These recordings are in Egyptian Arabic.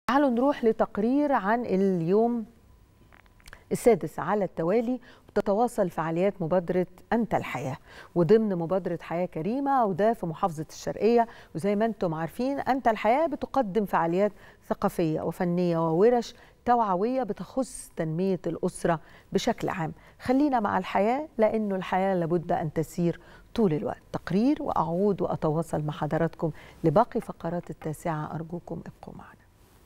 تعالوا نروح لتقرير عن اليوم السادس على التوالي بتتواصل فعاليات مبادرة أنت الحياة وضمن مبادرة حياة كريمة وده في محافظة الشرقية وزي ما انتم عارفين أنت الحياة بتقدم فعاليات ثقافية وفنية وورش توعوية بتخص تنمية الأسرة بشكل عام خلينا مع الحياة لأنه الحياة لابد أن تسير طول الوقت تقرير وأعود وأتواصل مع حضراتكم لباقي فقرات التاسعة أرجوكم ابقوا معنا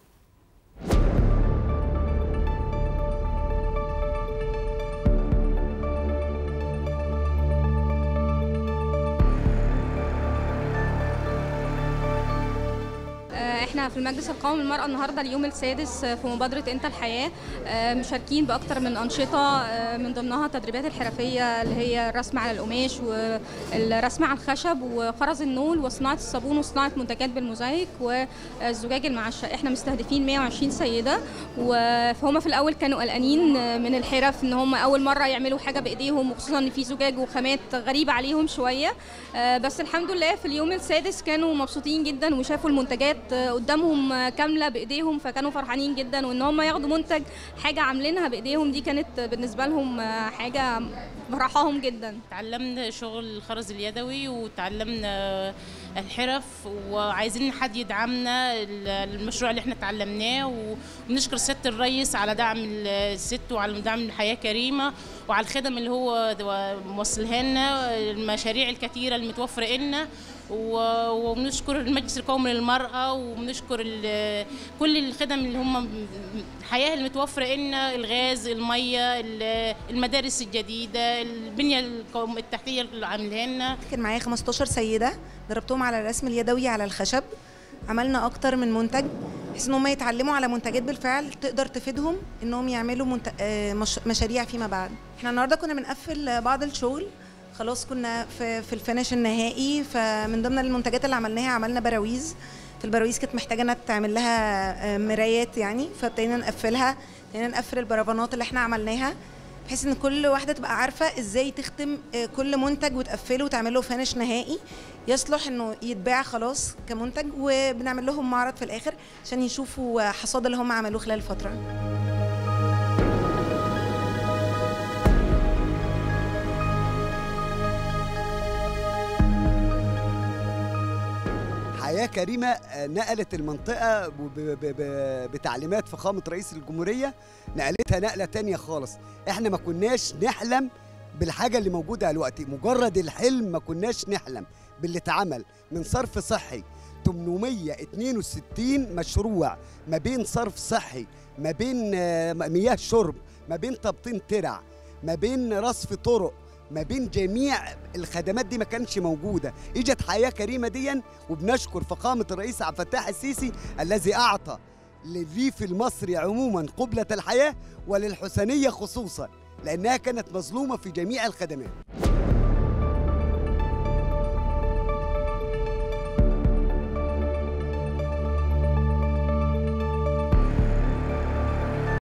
احنا في المجلس القومي للمرأة النهاردة اليوم السادس في مبادرة انت الحياة مشاركين بأكثر من أنشطة من ضمنها التدريبات الحرفية اللي هي الرسم على القماش والرسم على الخشب وخرز النول وصناعة الصابون وصناعة منتجات بالموزايك والزجاج المعشق احنا مستهدفين 120 سيدة فهم في الأول كانوا قلقانين من الحرف ان هم أول مرة يعملوا حاجة بإيديهم وخصوصا ان في زجاج وخامات غريبة عليهم شوية بس الحمد لله في اليوم السادس كانوا مبسوطين جدا وشافوا المنتجات قدامهم كامله بايديهم فكانوا فرحانين جدا وان هم ياخدوا منتج حاجه عاملينها بايديهم دي كانت بالنسبه لهم حاجه فرحاهم جدا تعلمنا شغل الخرز اليدوي وتعلمنا الحرف وعايزين حد يدعمنا المشروع اللي احنا تعلمناه وبنشكر سياده الرئيس على دعم الست وعلى دعم الحياه كريمه وعلى الخدم اللي هو موصلها لنا المشاريع الكثيره المتوفره لنا وبنشكر المجلس القومي للمرأة وبنشكر كل الخدم اللي هم الحياة المتوفرة لنا الغاز المية المدارس الجديدة البنية التحتية اللي عاملها لنا كان معايا 15 سيدة دربتهم على الرسم اليدوي على الخشب عملنا أكتر من منتج بحيث ان هم يتعلموا على منتجات بالفعل تقدر تفيدهم انهم يعملوا منت... مشاريع فيما بعد احنا النهارده كنا بنقفل بعض الشغل خلاص كنا في, في الفينش النهائي فمن ضمن المنتجات اللي عملناها عملنا براويز في البراويز كانت محتاجه انها تعمل لها مرايات يعني فابتدينا نقفلها ابتدينا نقفل البرفانات اللي احنا عملناها بحيث ان كل واحده تبقى عارفه ازاي تختم كل منتج وتقفله وتعمل له فينش نهائي يصلح انه يتباع خلاص كمنتج وبنعمل لهم معرض في الاخر عشان يشوفوا حصاد اللي هم عملوه خلال الفتره حياة كريمة نقلت المنطقة بتعليمات فخامة رئيس الجمهورية نقلتها نقلة تانية خالص احنا ما كناش نحلم بالحاجة اللي موجودة دلوقتي مجرد الحلم ما كناش نحلم باللي اتعمل من صرف صحي 862 مشروع ما بين صرف صحي ما بين مياه شرب ما بين تبطين ترع ما بين رصف طرق ما بين جميع الخدمات دي ما كانش موجوده اجت حياه كريمه ديا وبنشكر فخامه الرئيس عبد الفتاح السيسي الذي اعطى للريف المصري عموما قبله الحياه وللحسنيه خصوصا لانها كانت مظلومه في جميع الخدمات